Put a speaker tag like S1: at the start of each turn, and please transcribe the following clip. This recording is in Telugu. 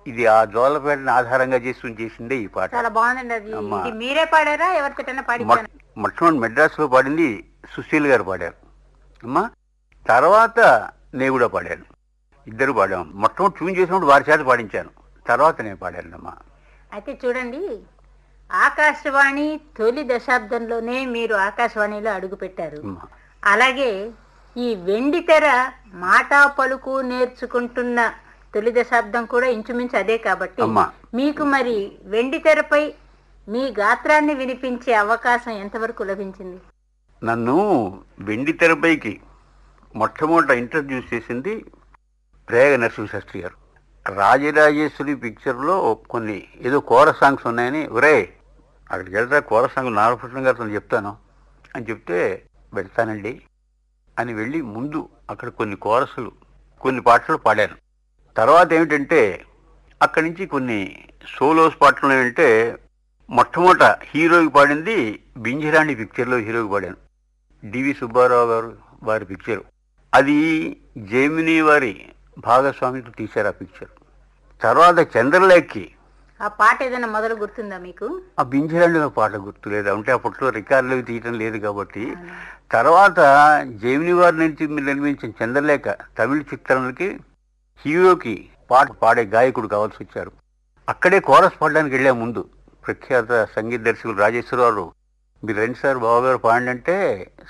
S1: ఇది ఆ జోలపేటని ఆధారంగా చేసుకుని చేసిందే ఈ పాట
S2: చాలా బాగుందండి అది
S1: అమ్మా.
S2: ఇది మీరే పాడారా ఎవరితోటైనా పాడించాను
S1: మొట్- మొట్టమొదటి మెడ్రాస్లో పాడింది సుశీల్ గారు పాడారు అమ్మా తర్వాత నేను కూడా పాడాను ఇద్దరు పాడాం మొట్టమొదటి ట్యూన్ చేసినప్పుడు వారి చేత పాడించాను తర్వాత నేను పాడాను అమ్మా
S2: అయితే చూడండి ఆకాశవాణి తొలి దశాబ్దంలోనే మీరు ఆకాశవాణిలో అడుగు పెట్టారు
S1: అమ్మా
S2: అలాగే ఈ వెండి తెర మాటా పలుకు నేర్చుకుంటున్న తొలి దశాబ్దం కూడా ఇంచుమించు అదే కాబట్టి
S1: అమ్మా.
S2: మీకు మరి వెండి తెరపై మీ గాత్రాన్ని వినిపించే అవకాశం ఎంతవరకు లభించింది
S1: నన్ను వెండి తెరపైకి మొట్టమొదట ఇంట్రడ్యూస్ చేసింది ప్రేగ నరసింహశాస్త్రి గారు రాజరాజేశ్వరి పిక్చర్లో కొన్ని ఏదో కోర సాంగ్స్ ఉన్నాయని ఒరే అక్కడికి వెళ్తా కోర సాంగ్ నాగభూషణం గారితో చెప్తాను అని చెప్తే వెళ్తానండి అని వెళ్ళి ముందు అక్కడ కొన్ని కోరసులు కొన్ని పాటలు పాడాను తర్వాత ఏమిటంటే అక్కడి నుంచి కొన్ని సోలోస్ పాటలు ఏమిటంటే మొట్టమొదట హీరోకి పాడింది బింజిరాణి పిక్చర్లో హీరోకి పాడాను డివి సుబ్బారావు గారు వారి పిక్చర్ అది జేమిని వారి భాగస్వామితో తీశారు ఆ పిక్చర్ తర్వాత చంద్రలేఖకి
S2: ఆ పాట ఏదైనా మొదలు గుర్తుందా మీకు
S1: ఆ బింజిరాణి పాట గుర్తులేదు అంటే అప్పట్లో రికార్డులు తీయటం లేదు కాబట్టి తర్వాత జేమిని వారి నుంచి నిర్మించిన చంద్రలేఖ తమిళ చిత్రానికి హీరోకి పాట పాడే గాయకుడు కావాల్సి వచ్చారు అక్కడే కోరస్ పాడడానికి వెళ్ళే ముందు ప్రఖ్యాత సంగీత దర్శకులు రాజేశ్వరరావు మీరు రండి సార్ బావగారు పాడండి అంటే